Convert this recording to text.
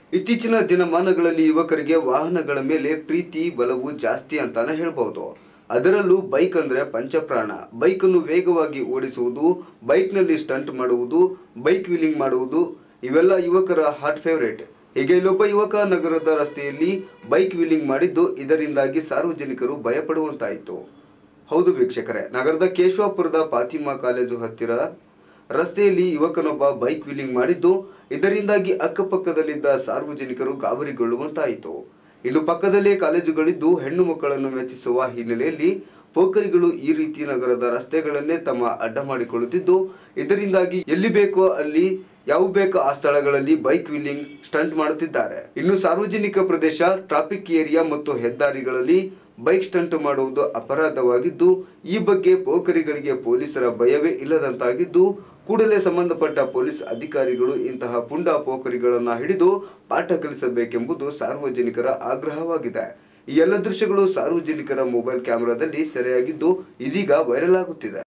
ಇತ್ತೀಚಿನ ದಿನಮಾನಗಳಲ್ಲಿ ಯುವಕರಿಗೆ ವಾಹನಗಳ ಮೇಲೆ ಪ್ರೀತಿ ಬಲವು ಜಾಸ್ತಿ ಅಂತಾನೆ ಹೇಳ್ಬಹುದು ಅದರಲ್ಲೂ ಬೈಕ್ ಅಂದ್ರೆ ಪಂಚಪ್ರಾಣ ಬೈಕ್ ಅನ್ನು ವೇಗವಾಗಿ ಓಡಿಸುವುದು ಬೈಕ್ ನಲ್ಲಿ ಸ್ಟಂಟ್ ಮಾಡುವುದು ಬೈಕ್ ವೀಲಿಂಗ್ ಮಾಡುವುದು ಇವೆಲ್ಲ ಯುವಕರ ಹಾಟ್ ಫೇವರೇಟ್ ಹೀಗೆ ಇಲ್ಲೊಬ್ಬ ಯುವಕ ನಗರದ ರಸ್ತೆಯಲ್ಲಿ ಬೈಕ್ ವೀಲಿಂಗ್ ಮಾಡಿದ್ದು ಇದರಿಂದಾಗಿ ಸಾರ್ವಜನಿಕರು ಭಯಪಡುವಂತಾಯಿತು ಹೌದು ವೀಕ್ಷಕರೇ ನಗರದ ಕೇಶವಾಪುರದ ಫಾತಿಮಾ ಕಾಲೇಜು ಹತ್ತಿರ ರಸ್ತೆಯಲ್ಲಿ ಯುವಕನೊಬ್ಬ ಬೈಕ್ ವೀಲಿಂಗ್ ಮಾಡಿದ್ದು ಇದರಿಂದಾಗಿ ಅಕ್ಕಪಕ್ಕದಲ್ಲಿದ್ದ ಸಾರ್ವಜನಿಕರು ಗಾಬರಿಗೊಳ್ಳುವಂತಾಯಿತು ಇನ್ನು ಪಕ್ಕದಲ್ಲೇ ಕಾಲೇಜುಗಳಿದ್ದು ಹೆಣ್ಣು ಮಕ್ಕಳನ್ನು ಮೆಚ್ಚಿಸುವ ಹಿನ್ನೆಲೆಯಲ್ಲಿ ಪೋಖರಿಗಳು ಈ ರೀತಿ ನಗರದ ರಸ್ತೆಗಳನ್ನೇ ತಮ್ಮ ಅಡ್ಡ ಮಾಡಿಕೊಳ್ಳುತ್ತಿದ್ದು ಇದರಿಂದಾಗಿ ಎಲ್ಲಿ ಬೇಕೋ ಅಲ್ಲಿ ಯಾವ ಬೇಕೋ ಆ ಸ್ಥಳಗಳಲ್ಲಿ ಬೈಕ್ ವೀಲಿಂಗ್ ಸ್ಟಂಟ್ ಮಾಡುತ್ತಿದ್ದಾರೆ ಇನ್ನು ಸಾರ್ವಜನಿಕ ಪ್ರದೇಶ ಟ್ರಾಫಿಕ್ ಏರಿಯಾ ಮತ್ತು ಹೆದ್ದಾರಿಗಳಲ್ಲಿ ಬೈಕ್ ಸ್ಟಂಟ್ ಮಾಡುವುದು ಅಪರಾಧವಾಗಿದ್ದು ಈ ಬಗ್ಗೆ ಪೋಖರಿಗಳಿಗೆ ಪೊಲೀಸರ ಭಯವೇ ಇಲ್ಲದಂತಾಗಿದ್ದು ಕೂಡಲೇ ಸಂಬಂಧಪಟ್ಟ ಪೊಲೀಸ್ ಅಧಿಕಾರಿಗಳು ಇಂತಹ ಪುಂಡ ಪೋಖರಿಗಳನ್ನ ಹಿಡಿದು ಪಾಠ ಕಲಿಸಬೇಕೆಂಬುದು ಸಾರ್ವಜನಿಕರ ಆಗ್ರಹವಾಗಿದೆ ಈ ಎಲ್ಲ ದೃಶ್ಯಗಳು ಸಾರ್ವಜನಿಕರ ಮೊಬೈಲ್ ಕ್ಯಾಮೆರಾದಲ್ಲಿ ಸೆರೆಯಾಗಿದ್ದು ಇದೀಗ ವೈರಲ್ ಆಗುತ್ತಿದೆ